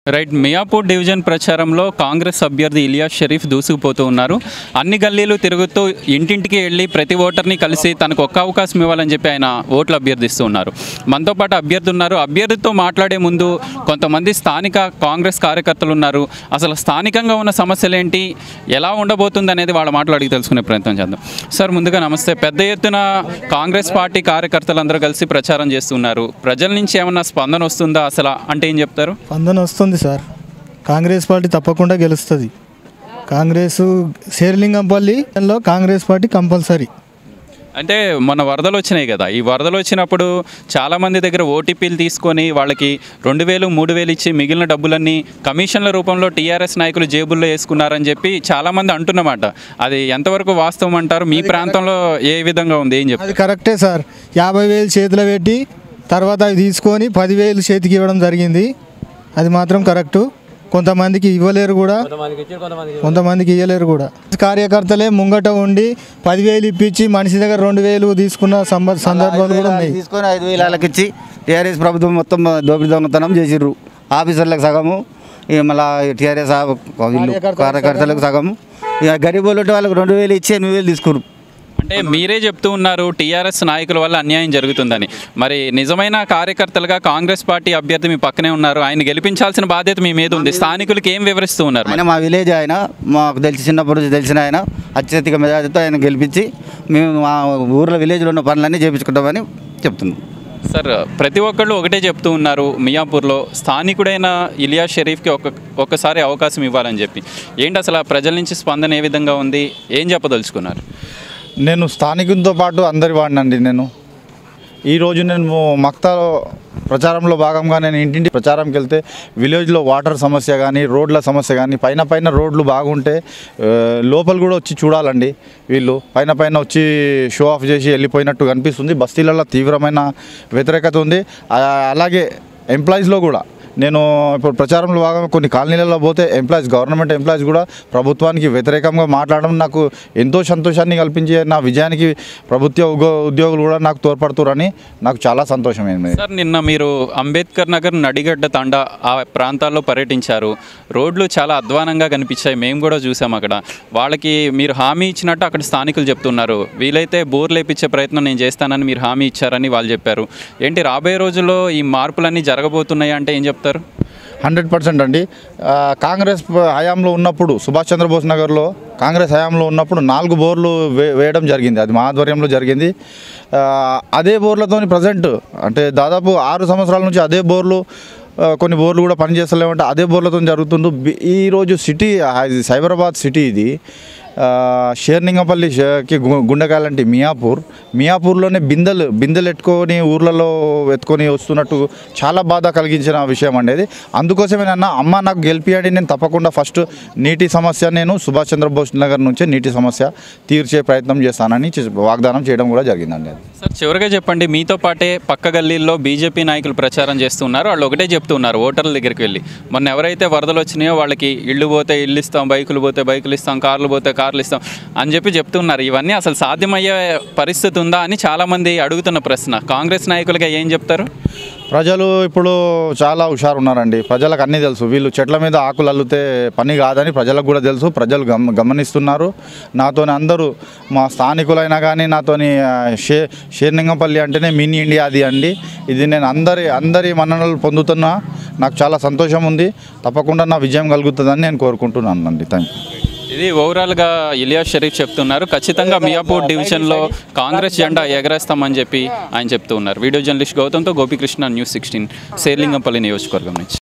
Right Miyapur division ప్రచారంలో కాంగ్రెస్ అభ్యర్థి ఇలియాస్ షరీఫ్ దూసుకుపోతూ ఉన్నారు అన్ని గల్లీలు తిరుగుతూ ఇంటింటికి వెళ్ళి ప్రతి ఓటర్ని కలిసి తనకు ఒక్క అవకాశం ఇవ్వాలని చెప్పి ఆయన ఓట్లు అభ్యర్థిస్తూ ఉన్నారు మనతో పాటు అభ్యర్థి ఉన్నారు అభ్యర్థితో మాట్లాడే ముందు కొంతమంది స్థానిక కాంగ్రెస్ కార్యకర్తలు ఉన్నారు అసలు స్థానికంగా ఉన్న సమస్యలు ఏంటి ఎలా ఉండబోతుంది అనేది వాళ్ళ మాటలు అడిగి తెలుసుకునే ప్రయత్నం చేద్దాం సార్ ముందుగా నమస్తే పెద్ద ఎత్తున కాంగ్రెస్ పార్టీ కార్యకర్తలందరూ కలిసి ప్రచారం చేస్తున్నారు ప్రజల నుంచి ఏమన్నా స్పందన వస్తుందా అసలు అంటే ఏం చెప్తారు స్పందన వస్తుంది సార్ కాంగ్రెస్ పార్టీ తప్పకుండా గెలుస్తుంది కాంగ్రెస్ శేర్లింగంపల్లిలో కాంగ్రెస్ పార్టీ కంపల్సరీ అంటే మొన్న వరదలు వచ్చినాయి కదా ఈ వరదలు వచ్చినప్పుడు చాలామంది దగ్గర ఓటీపీలు తీసుకొని వాళ్ళకి రెండు వేలు మూడు వేలు ఇచ్చి మిగిలిన డబ్బులన్నీ కమిషన్ల రూపంలో టీఆర్ఎస్ నాయకులు జేబుల్లో వేసుకున్నారని చెప్పి చాలామంది అంటున్నమాట అది ఎంతవరకు వాస్తవం అంటారు మీ ప్రాంతంలో ఏ విధంగా ఉంది ఏం చెప్తారు అది కరెక్టే సార్ యాభై వేలు చేతిలో పెట్టి తర్వాత అవి తీసుకొని పదివేలు చేతికి ఇవ్వడం జరిగింది అది మాత్రం కరెక్టు కొంతమందికి ఇవ్వలేరు కూడా కొంతమందికి ఇవ్వలేరు కూడా కార్యకర్తలే ముంగట ఉండి పదివేలు ఇప్పించి మనిషి దగ్గర రెండు వేలు తీసుకున్న సంబ- సందర్భాలు కూడా ఉన్నాయి తీసుకొని ఐదు వేలు వాళ్ళకి ఇచ్చి టీఆర్ఎస్ ప్రభుత్వం మొత్తం దోపిడీ దొంగతనం చేసిర్రు ఆఫీసర్లకు సగము ఇక మళ్ళీ టీఆర్ఎస్ ఆ వీళ్ళు కార్యకర్తలకు సగము ఇక గరీబ్ వాళ్ళ వాళ్ళకి రెండు వేలు ఇచ్చి ఎనిమిది వేలు తీసుకురు అంటే మీరే చెప్తూ ఉన్నారు టీఆర్ఎస్ నాయకుల వల్ల అన్యాయం జరుగుతుందని మరి నిజమైన కార్యకర్తలుగా కాంగ్రెస్ పార్టీ అభ్యర్థి మీ పక్కనే ఉన్నారు ఆయన గెలిపించాల్సిన బాధ్యత మీ మీద ఉంది స్థానికులకి ఏం వివరిస్తూ ఉన్నారు మరి? ఆయన మా విలేజ్ ఆయన మాకు తెలిసి చిన్నప్పటి నుంచి తెలిసిన ఆయన అత్యధిక మెజార్టీతో ఆయన గెలిపించి మేము మా ఊర్లో విలేజ్లో ఉన్న పనులన్నీ చేయించుకుంటామని చెప్తున్నాం సార్ ప్రతి ఒక్కళ్ళు ఒకటే చెప్తూ ఉన్నారు మియాపూర్లో స్థానికుడైన ఇలియా షరీఫ్కి ఒక ఒక్కసారి అవకాశం ఇవ్వాలని చెప్పి ఏంటి అసలు ఆ ప్రజల నుంచి స్పందన ఏ విధంగా ఉంది ఏం చెప్పదలుచుకున్నారు నేను స్థానికులతో పాటు అందరి వాడినండి నేను ఈరోజు నేను మక్తాలో ప్రచారంలో భాగంగా నేను ఇంటింటి ప్రచారంకి వెళ్తే విలేజ్లో వాటర్ సమస్య కానీ రోడ్ల సమస్య కానీ పైన పైన రోడ్లు బాగుంటే ఆ, లోపల కూడా వచ్చి చూడాలండి వీళ్ళు పైన పైన వచ్చి షో ఆఫ్ చేసి వెళ్ళిపోయినట్టు కనిపిస్తుంది బస్తీలలో తీవ్రమైన వ్యతిరేకత ఉంది ఆ, అలాగే ఎంప్లాయీస్లో కూడా నేను ఇప్పుడు ప్రచారంలో భాగంగా కొన్ని కాలనీలలో పోతే ఎంప్లాయీస్ గవర్నమెంట్ ఎంప్లాయీస్ కూడా ప్రభుత్వానికి వ్యతిరేకంగా మాట్లాడడం నాకు ఎంతో సంతోషాన్ని కల్పించే నా విజయానికి ప్రభుత్వ ఉగో- ఉద్యోగులు కూడా నాకు తోడ్పడుతురని నాకు చాలా సంతోషమైంది సార్ నిన్న మీరు అంబేద్కర్ నగర్ నడిగడ్డ తండా ఆ ప్రాంతాల్లో పర్యటించారు రోడ్లు చాలా అధ్వానంగా కనిపించాయి మేము కూడా చూసాం అక్కడ వాళ్ళకి మీరు హామీ ఇచ్చినట్టు అక్కడ స్థానికులు చెప్తున్నారు వీలైతే బోర్లు వేపించే ప్రయత్నం నేను చేస్తానని మీరు హామీ ఇచ్చారని వాళ్ళు చెప్పారు ఏంటి రాబోయే రోజుల్లో ఈ మార్పులన్నీ జరగబోతున్నాయి అంటే ఏం చెప్తారు హండ్రెడ్ పర్సెంట్ అండి ఆ, కాంగ్రెస్ ప- హయాంలో ఉన్నప్పుడు సుభాష్ చంద్రబోస్ నగర్లో కాంగ్రెస్ హయాంలో ఉన్నప్పుడు నాలుగు బోర్లు వే వేయడం జరిగింది అది మా ఆధ్వర్యంలో జరిగింది ఆ, అదే బోర్లతోని ప్రజెంట్ అంటే దాదాపు ఆరు సంవత్సరాల నుంచి అదే బోర్లు ఆ, కొన్ని బోర్లు కూడా పనిచేస్తలేమంటే అదే బోర్లతో జరుగుతుండు బి- ఈరోజు సిటీ ఆ, ఇది సైబరాబాద్ సిటీ ఇది ఆ, షేర్లింగపల్లి షేర్కి గు- గుండెకాయలంటే మియాపూర్ మియాపూర్లోనే బిందెలు బిందెలు ఎత్తుకొని ఊర్లలో ఎత్తుకొని వస్తున్నట్టు చాలా బాధ కలిగించిన విషయం అండి అది అందుకోసమే నన్న అమ్మ నాకు గెలిపియండి నేను తప్పకుండా ఫస్ట్ నీటి సమస్య నేను సుభాష్ చంద్రబోస్ నగర్ నుంచే నీటి సమస్య తీర్చే ప్రయత్నం చేస్తానని చే- వాగ్దానం చేయడం కూడా జరిగిందండి అది సార్ చివరిగా చెప్పండి మీతో పాటే పక్క గల్లీల్లో బీజేపీ నాయకులు ప్రచారం చేస్తున్నారు వాళ్ళు ఒకటే చెప్తున్నారు ఓటర్ల దగ్గరికి వెళ్ళి మొన్న ఎవరైతే వరదలు వచ్చినాయో వాళ్ళకి ఇళ్ళు పోతే ఇల్లు ఇస్తాం బైకులు పోతే బైకులు ఇస్తాం కార్లు పోతే కార్లు ఇస్తాం అని చెప్పి చెప్తున్నారు ఇవన్నీ అసలు సాధ్యమయ్యే పరిస్థితి ఉందా అని చాలామంది అడుగుతున్న ప్రశ్న కాంగ్రెస్ నాయకులుగా ఏం చెప్తారు ప్రజలు ఇప్పుడు చాలా హుషారు ఉన్నారండి ప్రజలకు అన్నీ తెలుసు వీళ్ళు చెట్ల మీద ఆకులు అల్లితే పని కాదని ప్రజలకు కూడా తెలుసు ప్రజలు గమ గమనిస్తున్నారు నాతోని అందరూ మా స్థానికులైనా కానీ నాతోని ఆ, షే షేర్లింగంపల్లి అంటేనే మినీ ఇండియా అది అండి ఇది నేను అందరి అందరి మన్ననలు పొందుతున్నా నాకు చాలా సంతోషం ఉంది తప్పకుండా నా విజయం కలుగుతుందని నేను కోరుకుంటున్నాను అండి థ్యాంక్ యూ ఇది ఓవరాల్గా ఇలియాస్ షరీఫ్ చెప్తున్నారు ఖచ్చితంగా మియాపూర్ డివిజన్లో కాంగ్రెస్ జెండా ఎగరేస్తామని చెప్పి ఆయన చెప్తూ ఉన్నారు వీడియో జర్నలిస్ట్ గౌతమ్తో గోపికృష్ణ న్యూస్ సిక్స్టీన్ శేర్లింగంపల్లి నియోజకవర్గం నుంచి